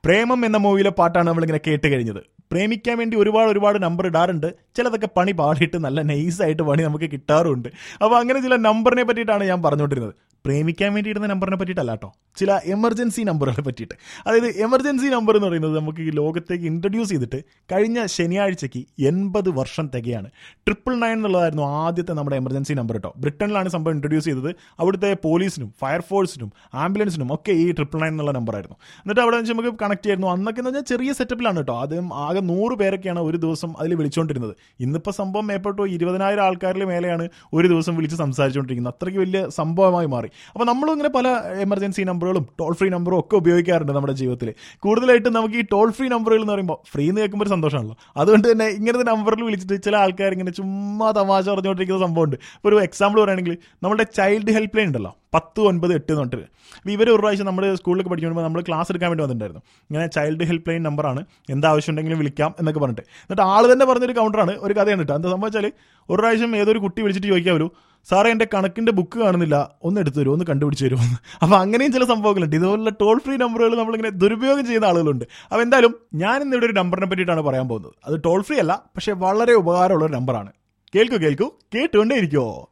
പ്രേമം എന്ന മൂവിയിലെ പാട്ടാണ് നമ്മളിങ്ങനെ കേട്ട് കഴിഞ്ഞത് പ്രേമിക്കാൻ വേണ്ടി ഒരുപാട് ഒരുപാട് നമ്പർ ഇടാറുണ്ട് ചിലതൊക്കെ പണി പാടിയിട്ട് നല്ല നൈസായിട്ട് പണി നമുക്ക് കിട്ടാറുമുണ്ട് അപ്പോൾ അങ്ങനെ ചില നമ്പറിനെ പറ്റിയിട്ടാണ് ഞാൻ പറഞ്ഞുകൊണ്ടിരുന്നത് പ്രേമിക്കാൻ വേണ്ടി ഇടുന്ന നമ്പറിനെ പറ്റിയിട്ടല്ല കേട്ടോ ചില എമർജൻസി നമ്പറുകളെ പറ്റിയിട്ട് അതായത് എമർജൻസി നമ്പർ എന്ന് പറയുന്നത് നമുക്ക് ഈ ലോകത്തേക്ക് ഇൻട്രൊഡ്യൂസ് ചെയ്തിട്ട് കഴിഞ്ഞ ശനിയാഴ്ചയ്ക്ക് എൺപത് വർഷം തികയാണ് ട്രിപ്പിൾ നയൻ എന്നുള്ളതായിരുന്നു ആദ്യത്തെ നമ്മുടെ എമർജൻസി നമ്പർ കേട്ടോ ബ്രിട്ടനിലാണ് സംഭവം ഇൻട്രൊഡ്യൂസ് ചെയ്തത് അവിടുത്തെ പോലീസിനും ഫയർഫോഴ്സിനും ആംബുലൻസിനും ഒക്കെ ഈ ട്രിപ്പിൾ നയൻ എന്നുള്ള നമ്പറായിരുന്നു എന്നിട്ട് അവിടെ വെച്ച് നമുക്ക് കണക്ട് ചെയ്യായിരുന്നു അന്നൊക്കെ എന്ന് പറഞ്ഞാൽ ചെറിയ സെറ്റപ്പിലാണ് കേട്ടോ ആദ്യം ആകെ നൂറ് പേരൊക്കെയാണ് ഒരു ദിവസം അതിൽ വിളിച്ചുകൊണ്ടിരുന്നത് ഇന്നിപ്പോൾ സംഭവം മേപ്പോട്ടോ ഇരുപതിനായിരം ആൾക്കാരിൽ മേലെയാണ് ഒരു ദിവസം വിളിച്ച് സംസാരിച്ചുകൊണ്ടിരിക്കുന്നത് അത്രയ്ക്ക് വലിയ സംഭവമായി മാറി അപ്പോൾ നമ്മളും ഇങ്ങനെ പല എമർജൻസി നമ്പറുകളും ടോൾ ഫ്രീ നമ്പറും ഒക്കെ ഉപയോഗിക്കാറുണ്ട് നമ്മുടെ ജീവിതത്തിൽ കൂടുതലായിട്ടും നമുക്ക് ഈ ടോൾ ഫ്രീ നമ്പറുകൾ എന്ന് പറയുമ്പോൾ ഫ്രീ എന്ന് കേൾക്കുമ്പോൾ ഒരു സന്തോഷമാണല്ലോ അതുകൊണ്ട് തന്നെ ഇങ്ങനത്തെ നമ്പറിൽ വിളിച്ചിട്ട് ചില ആൾക്കാർ ഇങ്ങനെ ചുമ്മാ തമാശ പറഞ്ഞുകൊണ്ടിരിക്കുന്ന സംഭവമുണ്ട് ഇപ്പോൾ ഒരു എക്സാമ്പിൾ പറയുകയാണെങ്കിൽ നമ്മുടെ ചൈൽഡ് ഹെൽപ്പ് ലൈൻ ഉണ്ടല്ലോ പത്ത് ഒൻപത് എട്ട് എന്ന് പറഞ്ഞിട്ട് അപ്പോൾ ഇവർ ഒരു പ്രാവശ്യം നമ്മൾ സ്കൂളിലൊക്കെ പഠിക്കുമ്പോൾ നമ്മൾ ക്ലാസ് എടുക്കാൻ വേണ്ടി വന്നിട്ടുണ്ടായിരുന്നു ഇങ്ങനെ ചൈൽഡ് ഹെൽപ്പ് ലൈൻ നമ്പറാണ് എന്താവശ്യം ഉണ്ടെങ്കിലും വിളിക്കാം എന്നൊക്കെ പറഞ്ഞിട്ട് എന്നിട്ട് ആൾ തന്നെ പറഞ്ഞൊരു കൗണ്ടറാണ് ഒരു കഥയാണ് കേട്ടോ എന്താ സംഭവിച്ചാൽ ഒരു പ്രാവശ്യം ഏതൊരു കുട്ടി വിളിച്ചിട്ട് ചോദിക്കാൻ വരൂ സാറേ എൻ്റെ കണക്കിൻ്റെ ബുക്ക് കാണുന്നില്ല ഒന്ന് എടുത്തു തരുമോ ഒന്ന് കണ്ടുപിടിച്ച് തരുമോ അപ്പോൾ അങ്ങനെയും ചില സംഭവങ്ങളുണ്ട് ഇതുപോലുള്ള ടോൾ ഫ്രീ നമ്പറുകൾ നമ്മളിങ്ങനെ ദുരുപയോഗം ചെയ്യുന്ന ആളുകളുണ്ട് അപ്പോൾ എന്തായാലും ഞാൻ ഇന്നിവിടെ ഒരു നമ്പറിനെ പറ്റിയിട്ടാണ് പറയാൻ പോകുന്നത് അത് ടോൾ ഫ്രീ അല്ല പക്ഷേ വളരെ ഉപകാരമുള്ള ഒരു നമ്പറാണ് കേൾക്കൂ കേൾക്കൂ കേട്ടുകൊണ്ടേ ഇരിക്കുമോ